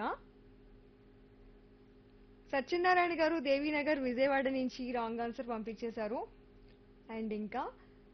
సత్యనారాయణ గారు దేవీనగర్ విజయవాడ నుంచి wrong answer పంపించేశారు అండ్ ఇంకా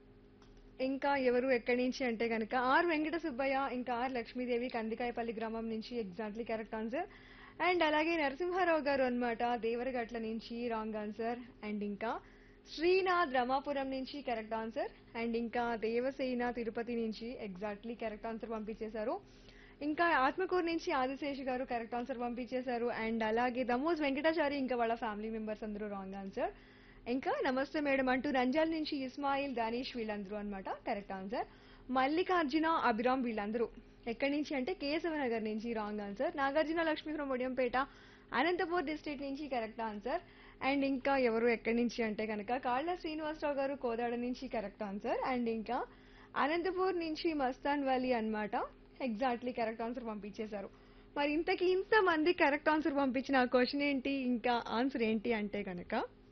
ఇంకా ఎవరు ఎక్కడి నుంచి అంటే కనుక ఆర్ వెంకట సుబ్బయ్య ఇంకా ఆర్ లక్ష్మీదేవి కందికాయపల్లి గ్రామం నుంచి ఎగ్జాక్ట్లీ కరెక్ట్ ఆన్సర్ అండ్ అలాగే నరసింహారావు గారు అన్నమాట దేవరగట్ల నుంచి రాంగ్ ఆన్సర్ అండ్ ఇంకా శ్రీనాథ్ రమాపురం నుంచి కరెక్ట్ ఆన్సర్ అండ్ ఇంకా దేవసేన తిరుపతి నుంచి ఎగ్జాక్ట్లీ కరెక్ట్ ఆన్సర్ పంపించేశారు ఇంకా ఆత్మకూరు నుంచి ఆదిశేష్ గారు కరెక్ట్ ఆన్సర్ పంపించేశారు అండ్ అలాగే దమోజ్ వెంకటాచారి ఇంకా వాళ్ళ ఫ్యామిలీ మెంబర్స్ అందరూ రాంగ్ ఆన్సర్ ఇంకా నమస్తే మేడం అంటూ నంజాల్ నుంచి ఇస్మాయిల్ దానిష్ వీళ్ళందరూ అన్నమాట కరెక్ట్ ఆన్సర్ మల్లికార్జున అభిరామ్ వీళ్ళందరూ ఎక్కడి నుంచి అంటే కేశవనగర్ నుంచి wrong answer Nagarjuna Lakshmi from Odiyampeta Anantapur district నుంచి కరెక్ట్ ఆన్సర్ అండ్ ఇంకా ఎవరు ఎక్కడి నుంచి అంటే కనుక కాళ్ళ శ్రీనివాసరావు గారు కోదాడ నుంచి కరెక్ట్ ఆన్సర్ అండ్ ఇంకా అనంతపూర్ నుంచి మస్తాన్ వ్యాలీ అన్నమాట ఎగ్జాక్ట్లీ కరెక్ట్ ఆన్సర్ పంపించేశారు మరి ఇంతకీ ఇంతమంది కరెక్ట్ ఆన్సర్ పంపించిన క్వశ్చన్ ఏంటి ఇంకా ఆన్సర్ ఏంటి అంటే కనుక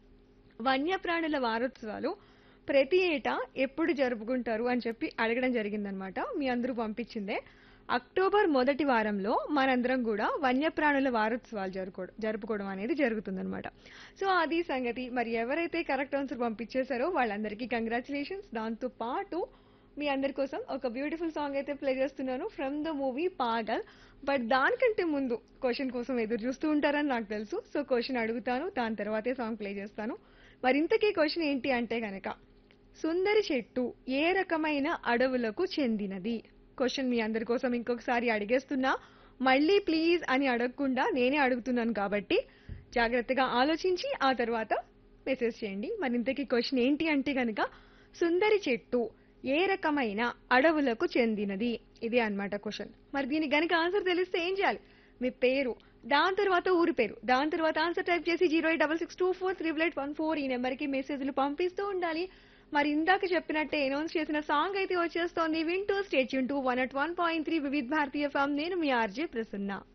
వన్యప్రాణుల వారోత్సవాలు ప్రతి ఏటా ఎప్పుడు జరుపుకుంటారు అని చెప్పి అడగడం జరిగిందనమాట మీ అందరూ పంపించిందే అక్టోబర్ మొదటి వారంలో మనందరం కూడా వన్యప్రాణుల వారోత్సవాలు జరుపుకో జరుపుకోవడం అనేది జరుగుతుందన్నమాట సో అది సంగతి మరి ఎవరైతే కరెక్ట్ ఆన్సర్ పంపించేశారో వాళ్ళందరికీ కంగ్రాచులేషన్స్ దాంతో పాటు మీ అందరి కోసం ఒక బ్యూటిఫుల్ సాంగ్ అయితే ప్లే చేస్తున్నాను from the movie Pagal but దానికంటే ముందు క్వశ్చన్ కోసం ఎదురు చూస్తూ ఉంటారని నాకు తెలుసు సో క్వశ్చన్ అడుగుతాను దాని తర్వాతే సాంగ్ ప్లే చేస్తాను మరి ఇంతకీ క్వశ్చన్ ఏంటి అంటే గనక సుందరి చెట్టు ఏ రకమైన అడవులకు చెందినది క్వశ్చన్ మీ అందరి కోసం ఇంకొకసారి అడిగేస్తున్నా మళ్ళీ ప్లీజ్ అని అడగకుండా నేనే అడుగుతున్నాను కాబట్టి జాగ్రత్తగా ఆలోచించి ఆ తర్వాత మెసేజ్ చేయండి మరి ఇంతకీ క్వశ్చన్ ఏంటి అంటే గనక సుందరి చెట్టు ఏ రకమైన అడవులకు చెందినది ఇదే అన్నమాట క్వశ్చన్ మరి దీనికి గనక ఆన్సర్ తెలిస్తే ఏం చేయాలి మీ పేరు దాని తర్వాత ఊరి పేరు దాని తర్వాత ఆన్సర్ టైప్ చేసి zero eight double six two four three eight one four ఈ నెంబర్కి మెసేజ్లు పంపిస్తూ ఉండాలి మరి ఇందాక చెప్పినట్టే అనౌన్స్ చేసిన సాంగ్ అయితే వచ్చేస్తోంది వింటూ స్టేట్ యూన్ to one at one point three Vividh Bharati FM నేను మీ ఆర్జే ప్రసన్న